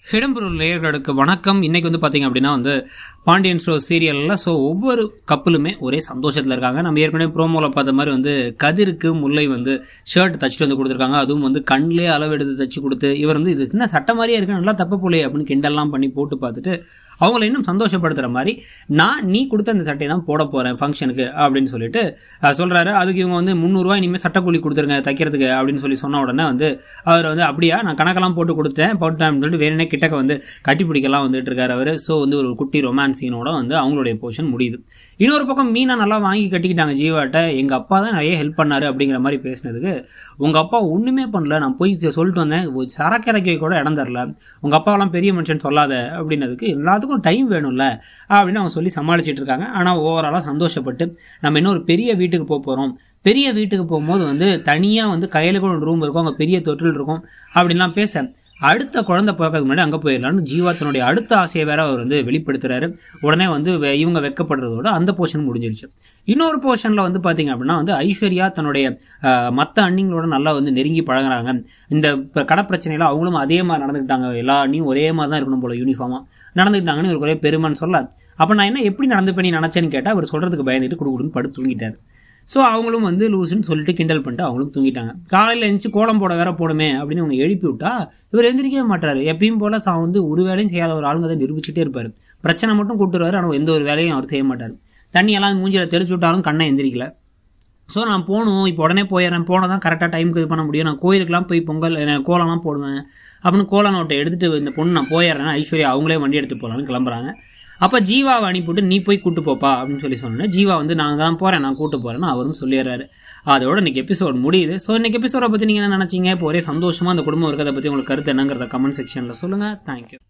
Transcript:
இடம்பெறும் நேயர்களுக்கு வணக்கம் இன்னைக்கு வந்து பார்த்தீங்க அப்படின்னா வந்து பாண்டியன் ஷோ சீரியலில் ஸோ ஒவ்வொரு கப்பலுமே ஒரே சந்தோஷத்தில் இருக்காங்க நம்ம ஏற்கனவே ப்ரோமோவில் பார்த்த மாதிரி வந்து கதிருக்கு முல்லை வந்து ஷர்ட் தச்சுட்டு வந்து கொடுத்துருக்காங்க அதுவும் வந்து கண்ணிலே அளவு எடுத்து தச்சு கொடுத்து இவர் வந்து இது என்ன சட்ட மாதிரியே இருக்கு நல்லா தப்பு போலே அப்படின்னு கிண்டல்லாம் பண்ணி போட்டு பார்த்துட்டு அவங்கள இன்னும் சந்தோஷப்படுத்துகிற மாதிரி நான் நீ கொடுத்த அந்த சட்டையை தான் போட போகிறேன் ஃபங்க்ஷனுக்கு அப்படின்னு சொல்லிட்டு அஹ், சொல்றாரு அதுக்கு இவங்க வந்து முந்நூறுரூவா இனிமேல் சட்டக்கூலி கொடுத்துருங்க தைக்கிறதுக்கு அப்படின்னு சொல்லி சொன்ன உடனே வந்து அவர் வந்து அப்படியா நான் கணக்கெல்லாம் போட்டு கொடுத்தேன் போட்டேன் அப்படின்னு சொல்லிட்டு வேணுனே கிட்டக்க வந்து கட்டி பிடிக்கலாம் வந்துட்டு இருக்காரு அவர் ஸோ வந்து ஒரு குட்டி ரொமான்ஸ் சீனோட வந்து அவங்களுடைய போர்ஷன் முடியுது இன்னொரு பக்கம் மீனா நல்லா வாங்கி கட்டிக்கிட்டாங்க ஜீவாட்ட எங்கள் அப்பா தான் நிறைய ஹெல்ப் பண்ணாரு அப்படிங்கிற மாதிரி பேசினதுக்கு உங்கள் அப்பா ஒன்றுமே பண்ணல நான் போய் சொல்லிட்டு வந்தேன் ஒரு சரக்கு இறக்கி கூட இடம் தரல உங்கள் அப்பாவெல்லாம் பெரிய மனுஷன் சொல்லாத அப்படின்னதுக்கு எல்லாத்துக்கும் டைம் வேணும்ல அப்படின்னு அவங்க சொல்லி சமாளிச்சிட்டு இருக்காங்க ஆனால் ஓவராலாக சந்தோஷப்பட்டு நம்ம இன்னொரு பெரிய வீட்டுக்கு போக போகிறோம் பெரிய வீட்டுக்கு போகும்போது வந்து தனியாக வந்து கையில் கூட ரூம் இருக்கும் அங்கே பெரிய தொட்டில் இருக்கும் அப்படின்லாம் பேச அடுத்த குழந்தை பிறக்கிறதுக்கு முன்னாடி அங்கே போயிடலாம்னு ஜீவா தன்னுடைய அடுத்த ஆசையை வேற அவர் வந்து வெளிப்படுத்துறாரு உடனே வந்து வெ- இவங்க வெக்கப்படுறதோட அந்த போர்ஷன் முடிஞ்சிருச்சு இன்னொரு போர்ஷனில் வந்து பார்த்தீங்க அப்படின்னா வந்து ஐஸ்வர்யா தன்னுடைய மற்ற அண்ணிங்களோட நல்லா வந்து நெருங்கி பழகுறாங்க இந்த இப்போ கடை பிரச்சனையில அவங்களும் அதே மாதிரி நடந்துக்கிட்டாங்க எல்லா அண்ணியும் ஒரே மாதிரி தான் இருக்கணும் போல யூனிஃபார்மாக நடந்துக்கிட்டாங்கன்னு இவருக்கு ஒரே பெருமைன்னு சொல்ல அப்போ நான் என்ன எப்படி நடந்துப்பேன் நினச்சேன்னு கேட்டால் அவர் சொல்கிறதுக்கு பயந்துட்டு குடுக்குடுன்னு படுத்து தூங்கிட்டார் ஸோ அவங்களும் வந்து லூசுன்னு சொல்லிட்டு கிண்டல் பண்ணிட்டு அவங்களும் தூங்கிட்டாங்க காலையில் எழுந்துச்சு கோலம் போட வேற போடுமே அப்படின்னு அவங்க எழுப்பி விட்டா இவர் எந்திரிக்கவே மாட்டாரு எப்பயும் போல தான் வந்து ஒரு வேலையும் செய்யாத ஒரு ஆளுங்க தான் நிரூபிச்சுட்டே இருப்பார் பிரச்சனை மட்டும் கூட்டுருவாரு ஆனால் எந்த ஒரு வேலையும் அவர் செய்ய மாட்டார் தண்ணியெல்லாம் மூஞ்சில தெளிச்சு விட்டாலும் கண்ணை எந்திரிக்கல ஸோ நான் போகணும் இப்போ உடனே போயிடுறேன் போனால் தான் கரெக்டாக டைமுக்கு இது பண்ண முடியும் நான் கோயிலுக்குலாம் போய் பொங்கல் அஹ், கோலம்லாம் போடுவேன் அப்படின்னு கோல நோட்டை எடுத்துகிட்டு இந்த பொண்ணு நான் போயிடுறேன் ஐஸ்வர்யா அவங்களே வண்டி எடுத்து போகலான்னு கிளம்புறாங்க அப்போ ஜீவாவை அனுப்பிவிட்டு நீ போய் கூட்டு போப்பா அப்படின்னு சொல்லி சொன்னேன் ஜீவா வந்து நான் தான் போகிறேன் நான் கூட்டு போகிறேன்னு அவரும் சொல்லிடுறாரு அதோட இன்னைக்கு எபிசோட் முடியுது ஸோ இன்னைக்கு எபிசோடை பற்றி நீங்கள் என்ன நினச்சிங்க இப்போ ஒரே சந்தோஷமாக அந்த குடும்பம் இருக்கிறத பற்றி உங்களுக்கு கருத்து என்னங்கிறத கமெண்ட் செக்ஷனில் சொல்லுங்கள் தேங்க்யூ